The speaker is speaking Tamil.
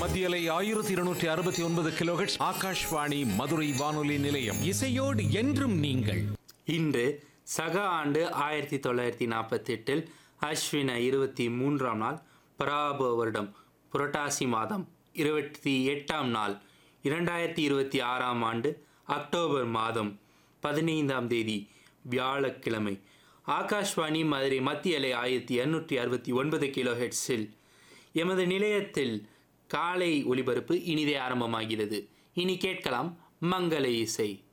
மத்தியலை ஆயிரத்தி இருநூற்றி அறுபத்தி ஒன்பது கிலோஹெட்ஸ் ஆகாஷ்வாணி மதுரை வானொலி நிலையம் இசையோடு என்றும் நீங்கள் இன்று சக ஆண்டு ஆயிரத்தி தொள்ளாயிரத்தி நாற்பத்தி எட்டில் அஸ்வின இருபத்தி மூன்றாம் நாள் பராப வருடம் புரட்டாசி மாதம் இருபத்தி எட்டாம் நாள் இரண்டாயிரத்தி இருபத்தி ஆறாம் ஆண்டு அக்டோபர் மாதம் பதினைந்தாம் தேதி வியாழக்கிழமை ஆகாஷ்வாணி மதுரை மத்திய அலை ஆயிரத்தி எண்ணூற்றி அறுபத்தி ஒன்பது கிலோ ஹெட்ஸில் எமது நிலையத்தில் காலை ஒலிபரப்பு இனிதே ஆரம்பமாகிறது இனி கேட்கலாம் மங்கள இசை